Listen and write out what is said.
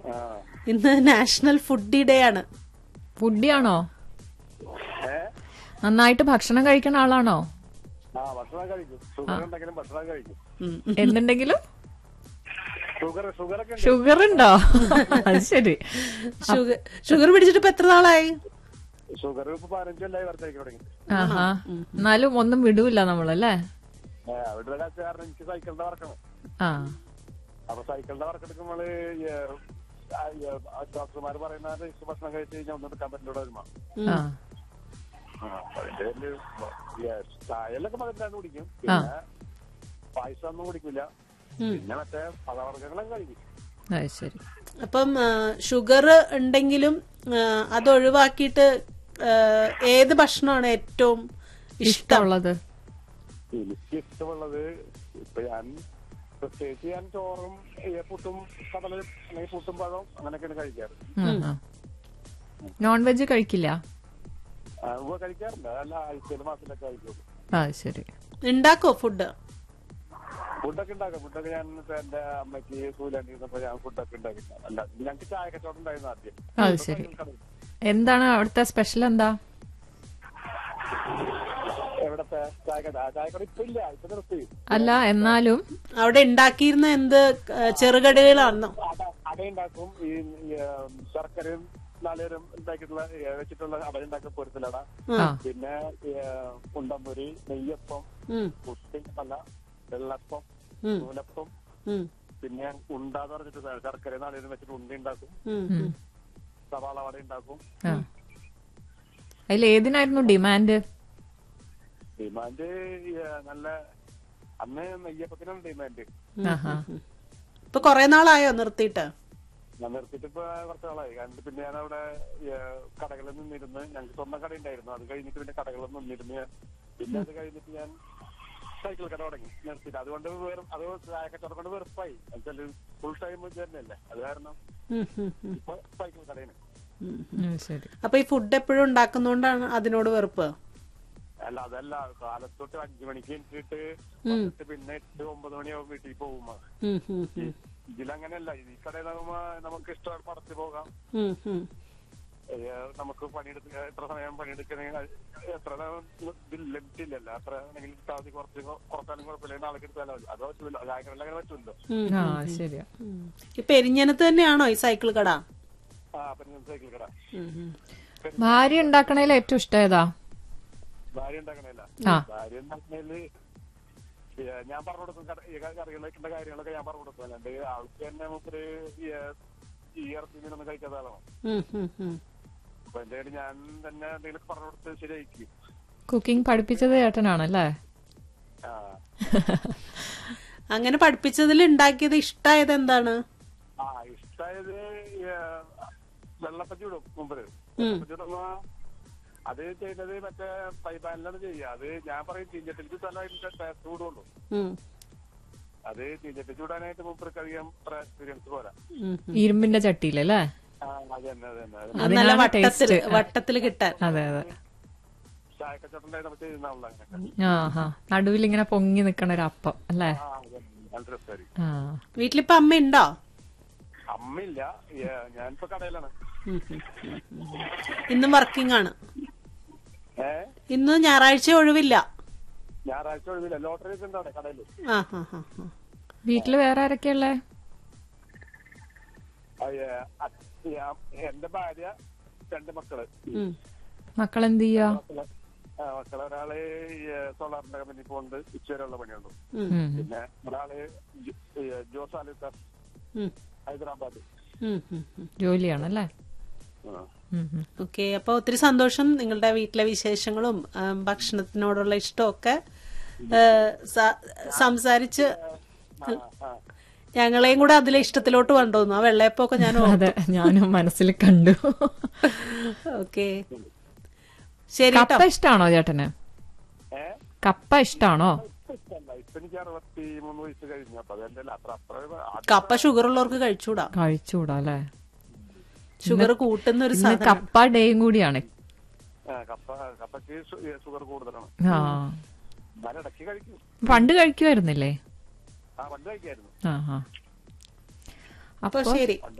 ആ ഇന്ന് national foodie day ആണ് ഫുഡിയാണോ ഏ നന്നായിട്ട് ഭക്ഷണം കഴിക്കുന്ന ആളാണോ ആ ഭക്ഷണം കഴിക്കും ഷുഗർ ഉണ്ടെങ്കിലും ഭക്ഷണം കഴിക്കും ഉം. എന്തുണ്ടെങ്കിലും ഷുഗർ ഷുഗർ ഒക്കെ ഉണ്ട് ഷുഗർ ഉണ്ടോ അത് ശരി ഷുഗർ ഷുഗർ പിടിച്ചിട്ട് ഇപ്പൊ എത്ര നാളായി ഷുഗർ ഇപ്പൊ പതിനഞ്ചല്ലായി വെറുതെ കഴിക്കാൻ തുടങ്ങി ആഹാ എന്നാലും ഒന്നും വിടൂല നമ്മളല്ലേ ഏ, അവിടെ കാശ് കാരണം എനിക്ക് സൈക്കിളിന്റെ വർക്കണം ആ അപ്പൊ സൈക്കിളിന്റെ വർക്ക് എടുക്കുമ്പോൾ ഡോക്ടർമാർ പറയുന്ന ഇഷ്ട ഭക്ഷണം കഴിച്ച് കഴിഞ്ഞാൽ ഒന്നും എടുക്കാൻ പറ്റില്ല വരുമ്പോ ആ അതിന്റെ പേരില് ചായലൊക്കെ പതിനാണ്ട് കുടിക്കും പിന്നെ പായസം ഒന്നും കുടിക്കില്ല പിന്നെ മറ്റേ പലവർഗ്ഗങ്ങളൊക്കെ കഴിക്കും അത് ശരി അപ്പം ഷുഗർ ഉണ്ടെങ്കിലും ആ, അത് ഒഴിവാക്കിയിട്ട് ആ, ഏത് ഭക്ഷണമാണ് ഏറ്റവും ഇഷ്ടം ഇഷ്ടമുള്ളത് എനിക്ക് ഇഷ്ടമുള്ളത് ഇപ്പൊ ഞാൻ പ്രത്യേകിച്ച് ഞാൻ ചോറും ഏ, പുട്ടും കടല അല്ലെങ്കിൽ പുട്ടും പഴവും അങ്ങനെയൊക്കെയാണ് കഴിക്കാറ് നോൺ വെജ് കഴിക്കില്ല ആ, ഉവ്വ് കഴിക്കാറുണ്ട് അല്ല ആഴ്ചയിൽ മാസത്തിലൊക്കെ കഴിക്കും ആ ശരി ഉണ്ടാക്കോ ഫുഡ് ഫുഡൊക്കെ ഉണ്ടാക്കും ഫുഡൊക്കെ ഞാൻ ഇപ്പൊ എന്റെ അമ്മയ്ക്ക് സൂലാണ്ടി ഇരുന്നപ്പോ ഞാൻ ഫുഡൊക്കെ ഉണ്ടാക്കി അല്ല ഞങ്ങൾക്ക് ചായ കച്ചവടം ഉണ്ടായിരുന്നു ആദ്യം അത് ശരി എന്താണ് അവിടുത്തെ സ്പെഷ്യൽ എന്താ എവിടത്തെ ചായ കട ആ ചായ കട ഇപ്പൊ ഇല്ല ഇപ്പൊ നിർത്തി അല്ല എന്നാലും അവിടെ ഉണ്ടാക്കിയിരുന്ന എന്ത് ആ, ചെറുകടികളാണോ അട അട ഉണ്ടാക്കും ഈ ഈ, ഉം, ശർക്കരയും നാളികേരം ഉണ്ടാക്കിയിട്ടുള്ള ഏ, വെച്ചിട്ടുള്ള അട ഉണ്ടാക്കും പൊരുത്തലട ആ പിന്നെ ഈ, ഉണ്ടമ്പൊരി നെയ്യപ്പം ഉം, പുട്ടി അല്ല വെള്ളപ്പം ഉം, നൂലപ്പം ഉം, പിന്നെ ഉണ്ടാന്ന് പറഞ്ഞിട്ട് ശർക്കര നാളികേരം വെച്ചിട്ട് ഉണ്ട ഉണ്ടാക്കും ഉം, ഉം. സവാള വട ഉണ്ടാക്കും ആ അതിൽ ഏതിനായിരുന്നു ഡിമാൻഡ് ഡിമാൻഡ് ഈ, നല്ല അന്ന് നെയ്യപ്പത്തിനാണ് ഡിമാൻഡ് ആഹാ ഇപ്പൊ കൊറേ നാളായോ നിർത്തിയിട്ട് ഞാൻ നിർത്തിയിട്ട് ഇപ്പൊ കുറച്ച് നാളായി കാരണം പിന്നെ ഞാൻ അവിടെ കടകളിൽ നിന്നിരുന്ന് ഞങ്ങൾക്ക് സ്വന്തം കട ഉണ്ടായിരുന്നു അത് കഴിഞ്ഞിട്ട് പിന്നെ കടകളിൽ നിന്നിരുന്ന് ഞാൻ- പിന്നെ അത് കഴിഞ്ഞിട്ട് ഞാൻ സൈക്കിൾ കട തുടങ്ങി നിർത്തിയിട്ട് അതുകൊണ്ട് വെറും അത് ചായ കച്ചവടം കൊണ്ട് വെറുപ്പായി എന്നുവെച്ചാല് ഫുൾ ടൈം തന്നെയല്ലേ അത് കാരണം ഉം, ഉം, ഉം, ഇപ്പൊ സൈക്കിൾ കടയാണ് ഉം. ഉം, ശരി അപ്പൊ ഈ ഫുഡ് എപ്പോഴും ഉണ്ടാക്കുന്നോണ്ടാണ് അതിനോട് വെറുപ്പ് അല്ല അതല്ല കാലത്തൊട്ട് അഞ്ചു മണിക്ക് എണീറ്റിട്ട് വന്നിട്ട് പിന്നെ എട്ട് ഒമ്പത് മണിയാവും വീട്ടിൽ പോകുമ്പോ ഉം, ഉം, ഉം, ഇതിലങ്ങനെയല്ല ഈ കടയിലാകുമ്പോ നമുക്ക് ഇഷ്ടമാണ് പടത്തി പോകാം ഉം, ഉം. ഏ, നമുക്ക് പണിയെടുക്ക എത്ര സമയം പണിയെടുക്കണമെങ്കിൽ എത്ര ലിമിറ്റ് ഇല്ലല്ലോ അത്ര ആണെങ്കിൽ കിട്ടാതെ കുറച്ച് കൊ- കുറച്ചാലും കുഴപ്പമില്ല നാളെ എടുത്താലും മതി അത് പറ്റില്ല ചായക്കടയിൽ അങ്ങനെ പറ്റുമല്ലോ ഉം, ആ ശരിയാ ഉം. ഈ പെരിഞ്ഞനത്ത് തന്നെയാണോ ഈ സൈക്കിൾ കട ആ പിന്നെ സൈക്കിൾ കട ഉം, ഉം. ഭാര്യ ഉണ്ടാക്കണേൽ ഏറ്റവും ഇഷ്ടം ഏതാ ഭാര്യ ഉണ്ടാക്കണല്ല ആ ഭാര്യ ഉണ്ടാക്കണേല് ഏ, ഞാൻ പറഞ്ഞു കൊടുക്കും കട- ഈ കറികളൊക്കെ കാര്യങ്ങളൊക്കെ ഞാൻ പറഞ്ഞു കൊടുക്കും അല്ലാണ്ട് ആൾക്ക് തന്നെ മൂപ്പര് ഈ, ഈ ഇറച്ചി മീനൊന്നും കഴിക്കാത്ത ആളാണ് ഉം, ഉം, ഉം. അപ്പൊ എന്തായാലും ഞാൻ തന്നെ എന്തെങ്കിലും പറഞ്ഞു കൊടുത്ത് ശരിയായിരിക്കും കുക്കിംഗ് പഠിപ്പിച്ചത് ഏട്ടനാണല്ലേ ആ അങ്ങനെ പഠിപ്പിച്ചതിൽ ഉണ്ടാക്കിയത് ഇഷ്ടായത് എന്താണ് ആ ഇഷ്ടായത് ഈ, വെള്ളപ്പറ്റി വിടും മുമ്പ് വെള്ളപ്പറ്റി വിടുമ്പോ അത് ചെയ്യുന്നത് മറ്റേ പൈപ്പാനിലാണ് ചെയ്യുക അത് ഞാൻ പറയും ചീഞ്ചട്ടിലേക്ക് സ്ഥലമായിട്ട് ടേസ്റ്റ് കൂടുള്ളൂ ഉം, അത് ചീഞ്ചട്ടി ചൂടാനായിട്ട് മുമ്പ് അധികം എക്സ്പീരിയൻസ് പോരാ ഉം, ഉം. ഇരുമ്പിന്റെ ചട്ടിയിലല്ലേ ആ അത് തന്നെ അത് തന്നെ അത് അത് നല്ല അതിനാണ് വട്ടത്തില് taste. വട്ടത്തില് കിട്ടാൻ അതെ അതെ ചായക്കച്ചവടം നമുക്ക് ചെയ്യുന്ന അങ്ങനെ ആഹാ നടുവിൽ ഇങ്ങനെ പൊങ്ങി നിക്കണ ഒരു അപ്പം അല്ലേ ആ അത് തന്നെ. നല്ല രസമായിരിക്കും ആ വീട്ടിലിപ്പോ അമ്മ ഉണ്ടോ അമ്മയില്ല ഈ, ഞാനിപ്പോ കടയിലാണ് ഉം, ഉം, ഉം, ഉം. ഇന്നും വർക്കിംഗ് ആണ് ഏ ഇന്ന് ഞായറാഴ്ച ഒഴിവില്ല ഞായറാഴ്ച ഒഴിവില്ല ലോട്ടറി ഒക്കെ ഉണ്ട് അവിടെ കടയില് ആ ആ ആ ആ. വീട്ടില് വേറെ ആരൊക്കെയുള്ളേ ആ, ഏ, അച്ഛ- ഞാൻ- എന്റെ ഭാര്യ രണ്ട് മക്കള് ഉം, മക്കൾ എന്ത് ചെയ്യാ മക്കള് ആ, മക്കള് ഒരാള് ഈ, സോളാറിന്റെ കമ്പനി പോകുന്നുണ്ട് ഉച്ചവരെയുള്ള പണിയുള്ളൂ ഉം, ഉം. പിന്നെ ഒരാള് ജോ- ഈ, ജോസ് ആലുക്കർ ഉം, ഹൈദരാബാദ് ഉം, ഉം, ഉം. ജോലിയാണല്ലേ ആ. ഉം, ഉം. ഓക്കെ അപ്പൊ ഒത്തിരി സന്തോഷം നിങ്ങളുടെ വീട്ടിലെ വിശേഷങ്ങളും ആ, ഭക്ഷണത്തിനോടുള്ള ഇഷ്ടമൊക്കെ ആ, സ- സംസാരിച്ച് ആ, ആ. ഞങ്ങളെയും കൂടെ അതിലെ ഇഷ്ടത്തിലോട്ട് കൊണ്ടുവന്നു ആ വെള്ളയപ്പൊക്കെ ഞാൻ അതെ ഞാനും മനസ്സിൽ കണ്ടു ഓക്കെ ശരി കേട്ടോ കപ്പ ഇഷ്ടാണോ ചേട്ടന് ഏ കപ്പ ഇഷ്ടാണോ ഇപ്പൊ ഇഷ്ടമല്ല ഇപ്പൊ എനിക്ക് അറുപത്തി മൂന്ന് വയസ്സ് കഴിഞ്ഞു അപ്പൊ അതെന്റെ അത്ര അത്ര ആദ്യം കപ്പ ഷുഗർ ഉള്ളവർക്ക് കഴിച്ചൂടാ കഴിച്ചുകൂടാ അല്ലേ ഷുഗർ കൂട്ടുന്ന ഒരു ഇന്ന് സാധനം കപ്പ ഡേയും കൂടിയാണ് ആ, കപ്പ കപ്പയ്ക്ക് ഷു- ഷുഗർ കൂടുതലാണ് ആ ഞാൻ ഇടയ്ക്ക് കഴിക്കും പണ്ട് കഴിക്കുമായിരുന്നില്ലേ ആ പണ്ട് കഴിക്കായിരുന്നു ആ ആ അപ്പൊ ശരി